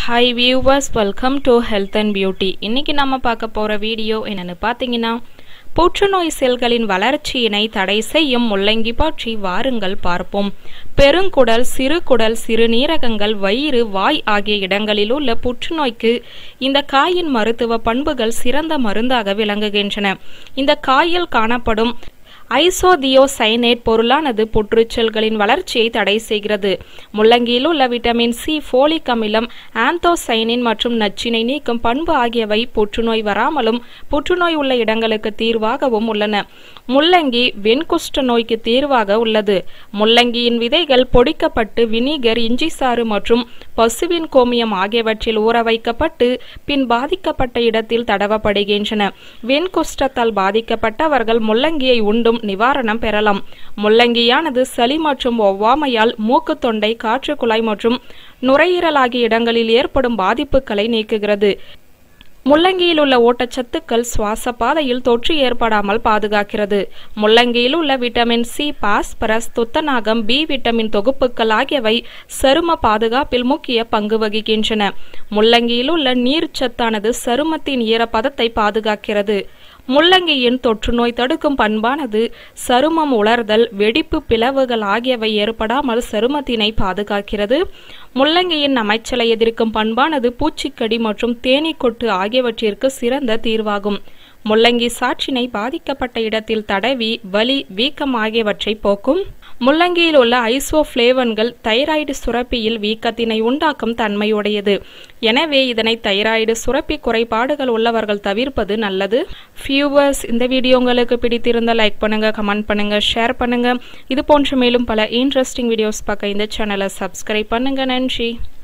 hi viewers welcome to health and beauty இன்னைக்கு நம்ம பார்க்க போகிற வீடியோ என்னன்னு பார்த்தீங்கன்னா புற்றுநோய் செல்களின் வளர்ச்சியினை தடை செய்யும் முள்ளங்கி பற்றி வாருங்கள் பார்ப்போம் பெருங்குடல் சிறுகுடல் சிறுநீரகங்கள் வயிறு வாய் ஆகிய இடங்களில் உள்ள புற்றுநோய்க்கு இந்த காயின் மருத்துவ பண்புகள் சிறந்த மருந்தாக விளங்குகின்றன இந்த காயில் காணப்படும் ஐசோதியோசைனேட் பொருளானது புற்றுச்செல்களின் வளர்ச்சியை தடை செய்கிறது முள்ளங்கியில் உள்ள விட்டமின் சி ஃபோலிக் அமிலம் ஆந்தோசைனின் மற்றும் நச்சினை நீக்கும் பண்பு ஆகியவை புற்றுநோய் வராமலும் புற்றுநோய் உள்ள இடங்களுக்கு தீர்வாகவும் உள்ளன முள்ளங்கி வெண்குஷ்ட நோய்க்கு தீர்வாக உள்ளது முள்ளங்கியின் விதைகள் பொடிக்கப்பட்டு வினிகர் இஞ்சி சாறு மற்றும் பசுவின் கோமியம் ஆகியவற்றில் ஊற வைக்கப்பட்டு பின் பாதிக்கப்பட்ட இடத்தில் தடவப்படுகின்றன வெண்குஷ்டத்தால் பாதிக்கப்பட்டவர்கள் முள்ளங்கியை உண்டும் நிவாரணம் பெறலாம் முள்ளங்கியானது சளி மற்றும் ஒவ்வாமையால் மூக்கு தொண்டை காற்று குழாய் மற்றும் நுரையீரல் ஆகிய இடங்களில் ஏற்படும் பாதிப்புகளை நீக்குகிறது முள்ளங்கியில் உள்ள ஊட்டச்சத்துக்கள் சுவாச பாதையில் தொற்று ஏற்படாமல் பாதுகாக்கிறது முள்ளங்கியில் உள்ள விட்டமின் சி பாஸ்பரஸ் துத்தநாகம் பி விட்டமின் தொகுப்புகள் ஆகியவை சரும பாதுகாப்பில் முக்கிய பங்கு வகிக்கின்றன முள்ளங்கியில் உள்ள நீர்ச்சத்தானது சருமத்தின் ஈரப்பதத்தை பாதுகாக்கிறது முள்ளங்கியின் தொற்றுநோய் தடுக்கும் பண்பானது சருமம் உலர்தல் வெடிப்பு பிளவுகள் ஆகியவை ஏற்படாமல் சருமத்தினை பாதுகாக்கிறது முள்ளங்கியின் அமைச்சலை எதிர்க்கும் பண்பானது பூச்சிக்கடி மற்றும் தேனீக்கொட்டு ஆகியவற்றிற்கு சிறந்த தீர்வாகும் முள்ளங்கி சாற்றினை பாதிக்கப்பட்ட இடத்தில் தடவி வலி வீக்கம் ஆகியவற்றை போக்கும் முள்ளங்கியில் உள்ள ஐசோஃப்ளேவன்கள் தைராய்டு சுரப்பியில் வீக்கத்தினை உண்டாக்கும் தன்மையுடையது எனவே இதனை தைராய்டு சுரப்பி குறைபாடுகள் உள்ளவர்கள் தவிர்ப்பது நல்லது ஃபியூவர்ஸ் இந்த வீடியோ உங்களுக்கு பிடித்திருந்தால் லைக் பண்ணுங்க கமெண்ட் பண்ணுங்க ஷேர் பண்ணுங்க இது போன்ற மேலும் பல இன்ட்ரெஸ்டிங் வீடியோஸ் பார்க்க இந்த சேனலை சப்ஸ்கிரைப் பண்ணுங்க நன்றி